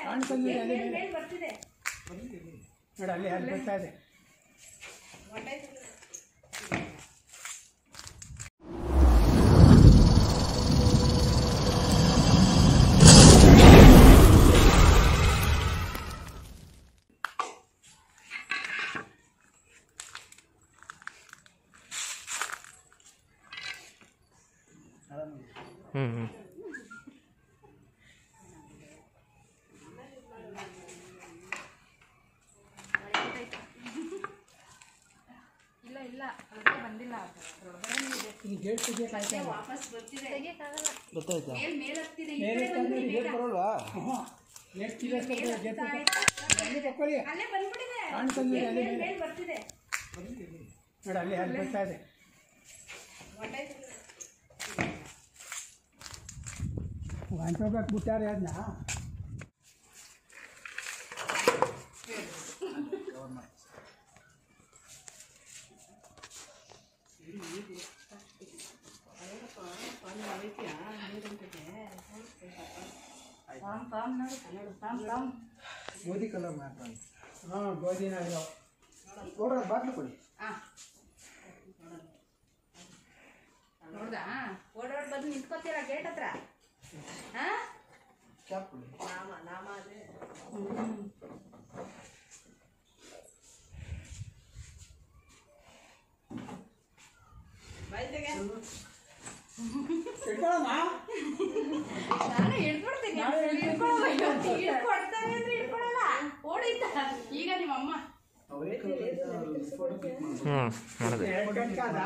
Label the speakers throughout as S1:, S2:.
S1: ಕಾಣ್ತಂಗಿದೆ ಅಲ್ಲಿ ಮೇಲೆ
S2: ಮೇಲ್ ಬರ್ತಿದೆ
S1: ನೋಡಿ ಅಲ್ಲಿ ಅಲ್ಲಿ ಬರ್ತಾ ಇದೆ
S3: ಹ್ಞೂ ಹ್ಞೂ
S2: ಇಲ್ಲ ಇಲ್ಲ ಅದಕ್ಕೆ ಬಂದಿಲ್ಲ ಒಳಗಡೆನೇ ಇದೆ
S1: ಈ ಗೇಟ್ ತೆಗಿಯೋಕ್ಕಾಯ್ತಾ ಇಲ್ಲ
S2: ವಾಪಸ್ ಬರ್ತಿದೆ ತೆಗಿಯಕ್ಕಾಗಲ್ಲ
S4: ಗೊತ್ತಾಯ್ತಾ
S2: ಮೇಲ್ ಮೇಲ್ ಹತ್ತಿದೆ ಈ
S1: ಮೇಲೆ
S2: ಕಡೆ ಬಂದ್ಬಿಡಿ
S4: ಗೇಟ್
S2: ಬೇಗ.
S4: ಬರೋಲ್ವಾ
S1: ಹ್ಞೂ ಗೇಟ್ ತೀರಿಸ್ತಾರೆ ಗೇಟ್ ಅಲ್ಲಿ ತಕೊಳ್ಳಿ
S2: ಅಲ್ಲೇ ಬಂದ್ಬಿಟ್ಟಿದೆ
S1: ಕಾಣ್ತಂಗಿದೆ ಅಲ್ಲಿ
S2: ಮೇಲ್
S1: ಮೇಲೆ
S2: ಮೇಲ್ ಬರ್ತಿದೆ
S1: ನೋಡಿ ಅಲ್ಲಿ ಅಲ್ಲಿ ಬರ್ತಾ ಇದೆ ಹೊಂಟೋಗ್ಬೇಕು ಬಿಟ್ಟಾರೆ ಅದನ್ನ
S2: ಪಾಮ್ ಪಾಮ್ ನೋಡು ನೋಡು ಪಾಮ್ ಪಾಮ್
S4: ಗೋಧಿ ಕಲರ್ ಮಾತ್ರ
S1: ಹಾಂ ಗೋಧಿನ ಇದಾವೆ
S4: ನೋಡ್ರಿ ಬಾಟ್ಲು ಕೊಡಿ
S2: ಆ. ನೋಡ್ದಾ ಓಡಾಡ್ ಬಂದು ನಿಂತ್ಕೋತೀರಾ ಗೇಟ್ ಹತ್ರ ಹಾ
S4: ಕ್ಯಾಪ್ ಕೊಡಿ
S1: ಇಟ್ಕೊಳ್ಳೋಣ
S2: ನಾನು ಹಿಡ್ಕೊಡ್ತೀನಿ ಹಿಡ್ಕೊಳ್ಳಲ್ಲ ಇವತ್ತು ಹಿಡ್ಕೊಡ್ತಾರೆ ಅಂದ್ರೆ ಹಿಡ್ಕೊಳಲ್ಲ ಓಡಿದ್ದ ಈಗ ನಿಮ್ಮಮ್ಮ
S3: ಹ್ಞೂ ಮಾಡಿದೆ
S1: ಎರಡು ಕಣ್ಕ ಅದ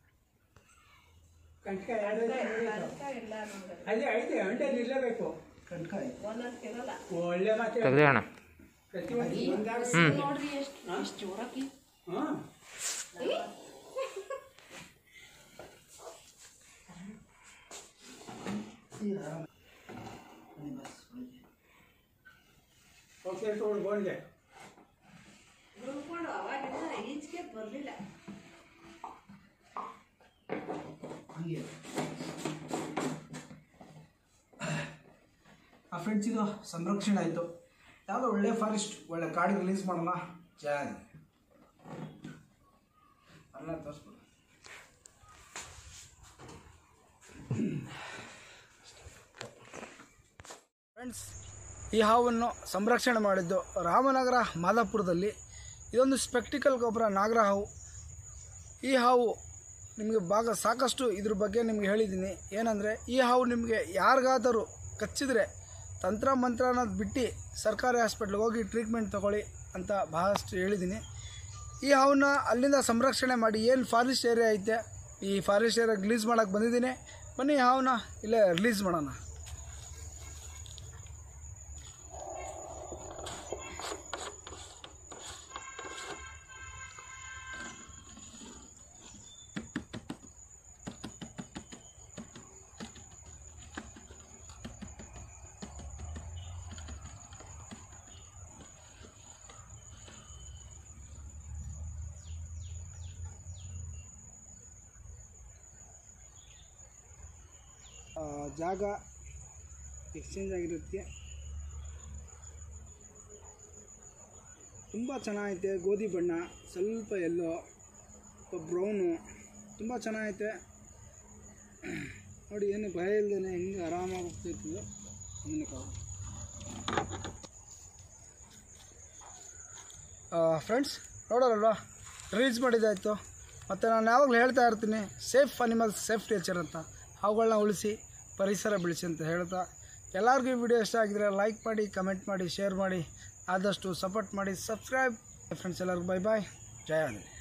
S1: ಕಣ್ಕ ಎರಡು
S2: ಎಲ್ಲ ನೋಡು
S1: ಅದೇ ಐತೆ ಅಂಡೆ ನಿಲ್ಲಬೇಕು
S4: ಕಣ್ಕಾಯಿ
S1: ಒಳ್ಳೆ ಮಾತು
S3: ತೆಗ್ದೆ ಅಣ್ಣ
S1: ಪ್ರತಿಯೊಂದು ಒಂದಾಗ
S2: ನೋಡ್ರಿ ಎಷ್ಟು ಎಷ್ಟು ಜೋರಾಗಿ
S1: ಹಾಂ ಓಕೆ ತಗೊಂಡು ಬಂದೆ
S2: ಹುಡ್ಕೊಂಡು ಅವಾಗಿಂದ ಈಚೆಗೆ ಬರಲಿಲ್ಲ
S4: ಹಂಗೆ ಆ ಫ್ರೆಂಡ್ಸ್ ಇದು ಸಂರಕ್ಷಣೆ ಆಯಿತು ಯಾವುದೋ ಒಳ್ಳೆ ಫಾರೆಸ್ಟ್ ಒಳ್ಳೆ ಕಾಡಿಗೆ ರಿಲೀಸ್ ಮಾಡೋಣ ಚೆನ್ನಾಗಿ ಅಲ್ಲ ತೋರಿಸ್ಬಿಡು ಫ್ರೆಂಡ್ಸ್ ಈ ಹಾವನ್ನು ಸಂರಕ್ಷಣೆ ಮಾಡಿದ್ದು ರಾಮನಗರ ಮಾದಾಪುರದಲ್ಲಿ ಇದೊಂದು ಸ್ಪೆಕ್ಟಿಕಲ್ ಗೊಬ್ಬರ ನಾಗರ ಹಾವು ಈ ಹಾವು ನಿಮಗೆ ಭಾಗ ಸಾಕಷ್ಟು ಇದ್ರ ಬಗ್ಗೆ ನಿಮಗೆ ಹೇಳಿದ್ದೀನಿ ಏನಂದರೆ ಈ ಹಾವು ನಿಮಗೆ ಯಾರಿಗಾದರೂ ಕಚ್ಚಿದ್ರೆ ತಂತ್ರ ಮಂತ್ರ ಅನ್ನೋದು ಬಿಟ್ಟು ಸರ್ಕಾರಿ ಹಾಸ್ಪಿಟ್ಲಿಗೆ ಹೋಗಿ ಟ್ರೀಟ್ಮೆಂಟ್ ತಗೊಳ್ಳಿ ಅಂತ ಬಹಳಷ್ಟು ಹೇಳಿದ್ದೀನಿ ಈ ಹಾವನ್ನ ಅಲ್ಲಿಂದ ಸಂರಕ್ಷಣೆ ಮಾಡಿ ಏನು ಫಾರೆಸ್ಟ್ ಏರಿಯಾ ಐತೆ ಈ ಫಾರೆಸ್ಟ್ ಏರಿಯಾಗೆ ರಿಲೀಸ್ ಮಾಡೋಕ್ಕೆ ಬಂದಿದ್ದೀನಿ ಬನ್ನಿ ಈ ಹಾವನ್ನ ಇಲ್ಲೇ ರಿಲೀಸ್ ಮಾಡೋಣ ಆ, ಜಾಗ ಎಕ್ಸ್ಚೇಂಜ್ ಆಗಿರುತ್ತೆ ತುಂಬ ಚೆನ್ನಾಗೈತೆ ಗೋಧಿ ಬಣ್ಣ ಸ್ವಲ್ಪ ಎಲ್ಲೋ ಸ್ವಲ್ಪ ಬ್ರೌನು ತುಂಬ ಚೆನ್ನಾಗೈತೆ ನೋಡಿ ಏನು ಭಯ ಇಲ್ಲದೇ ಹೆಂಗೆ ಆರಾಮಾಗಿ ಹೋಗ್ತಿರ್ತದೆ ಫ್ರೆಂಡ್ಸ್ ನೋಡೋರಲ್ವಾ ರೀಲ್ಸ್ ಮಾಡಿದ್ದಾಯಿತು ಮತ್ತು ನಾನು ಯಾವಾಗಲೂ ಹೇಳ್ತಾ ಇರ್ತೀನಿ ಸೇಫ್ ಅನಿಮಲ್ಸ್ ಸೇಫ್ ನೇಚರ್ ಅಂತ ಅವುಗಳನ್ನ ಉಳಿಸಿ ಪರಿಸರ ಬೆಳೆಸಿ ಅಂತ ಹೇಳ್ತಾ ಎಲ್ಲರಿಗೂ ಈ ವಿಡಿಯೋ ಇಷ್ಟ ಆಗಿದ್ರೆ ಲೈಕ್ ಮಾಡಿ ಕಮೆಂಟ್ ಮಾಡಿ ಶೇರ್ ಮಾಡಿ ಆದಷ್ಟು ಸಪೋರ್ಟ್ ಮಾಡಿ ಸಬ್ಸ್ಕ್ರೈಬ್ ಫ್ರೆಂಡ್ಸ್ ಎಲ್ಲರಿಗೂ ಬೈ ಬಾಯ್ ಜಯ ಆಂಜನೇಯ